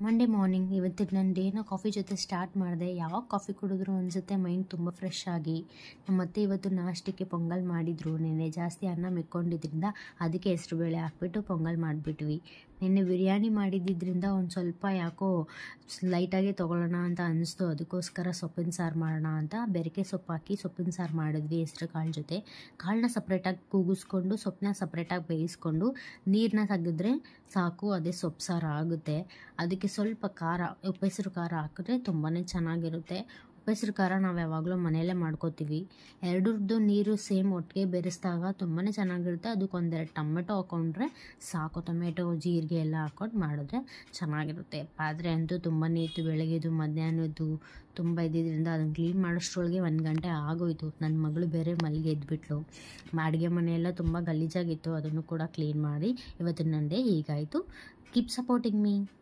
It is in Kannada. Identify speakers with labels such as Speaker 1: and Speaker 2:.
Speaker 1: ಮಂಡೇ ಮಾರ್ನಿಂಗ್ ಇವತ್ತು ನನ್ನ ಡೇನ ಕಾಫಿ ಜೊತೆ ಸ್ಟಾರ್ಟ್ ಮಾಡಿದೆ ಯಾವಾಗ ಕಾಫಿ ಕುಡಿದ್ರು ಅನಿಸುತ್ತೆ ಮೈಂಡ್ ತುಂಬ ಫ್ರೆಶ್ ಆಗಿ ನಮ್ಮ ಅತ್ತೆ ಇವತ್ತು ನಾಷ್ಟಕ್ಕೆ ಪೊಂಗಲ್ ಮಾಡಿದರು ನೆನ್ನೆ ಜಾಸ್ತಿ ಅನ್ನ ಮೆಕ್ಕೊಂಡಿದ್ರಿಂದ ಅದಕ್ಕೆ ಹೆಸ್ರು ಬೇಳೆ ಹಾಕ್ಬಿಟ್ಟು ಪೊಂಗಲ್ ಮಾಡಿಬಿಟ್ವಿ ನಿನ್ನೆ ಬಿರಿಯಾನಿ ಮಾಡಿದ್ದಿದ್ದರಿಂದ ಒಂದು ಸ್ವಲ್ಪ ಯಾಕೋ ಲೈಟಾಗಿ ತೊಗೊಳ್ಳೋಣ ಅಂತ ಅನಿಸ್ತು ಅದಕ್ಕೋಸ್ಕರ ಸೊಪ್ಪಿನ ಸಾರು ಮಾಡೋಣ ಅಂತ ಬೆರಕೆ ಸೊಪ್ಪು ಹಾಕಿ ಸೊಪ್ಪಿನ ಸಾರು ಮಾಡಿದ್ವಿ ಹೆಸ್ರು ಕಾಳು ಜೊತೆ ಕಾಳನ್ನ ಸಪ್ರೇಟಾಗಿ ಕೂಗಿಸ್ಕೊಂಡು ಸೊಪ್ಪನ್ನ ಸಪ್ರೇಟಾಗಿ ಬೇಯಿಸ್ಕೊಂಡು ನೀರನ್ನ ತೆಗೆದ್ರೆ ಸಾಕು ಅದೇ ಸೊಪ್ಪು ಸಾರು ಆಗುತ್ತೆ ಅದಕ್ಕೆ ಸ್ವಲ್ಪ ಖಾರ ಉಪ್ಪೆಸರು ಖಾರ ಹಾಕಿದ್ರೆ ತುಂಬಾ ಚೆನ್ನಾಗಿರುತ್ತೆ ಉಪ್ಪೆಸರು ಖಾರ ನಾವು ಯಾವಾಗಲೂ ಮನೆಯಲ್ಲೇ ಮಾಡ್ಕೋತೀವಿ ಎರಡರದ್ದು ನೀರು ಸೇಮ್ ಒಟ್ಟಿಗೆ ಬೆರೆಸಿದಾಗ ತುಂಬಾ ಚೆನ್ನಾಗಿರುತ್ತೆ ಅದಕ್ಕೆ ಒಂದೆರಡು ಟೊಮೆಟೊ ಹಾಕೊಂಡ್ರೆ ಸಾಕು ಟೊಮೆಟೊ ಜೀರಿಗೆ ಎಲ್ಲ ಹಾಕೊಂಡು ಮಾಡಿದ್ರೆ ಚೆನ್ನಾಗಿರುತ್ತೆ ಪಾತ್ರೆ ಅಂತೂ ತುಂಬಾ ಇತ್ತು ಬೆಳಗ್ಗೆದು ಮಧ್ಯಾಹ್ನದ್ದು ತುಂಬ ಇದ್ದಿದ್ದರಿಂದ ಅದನ್ನು ಕ್ಲೀನ್ ಮಾಡೋಷ್ಟ್ರೊಳಗೆ ಒಂದು ಗಂಟೆ ಆಗೋಯ್ತು ನನ್ನ ಮಗಳು ಬೇರೆ ಮಲ್ಲಿಗೆ ಎದ್ಬಿಟ್ಲು ಅಡುಗೆ ಮನೆಯೆಲ್ಲ ತುಂಬ ಗಲೀಜಾಗಿತ್ತು ಅದನ್ನು ಕೂಡ ಕ್ಲೀನ್ ಮಾಡಿ ಇವತ್ತು ನನ್ನ ಡೇ ಹೀಗಾಯಿತು ಕೀಪ್ ಸಪೋರ್ಟಿಂಗ್ ಮೀ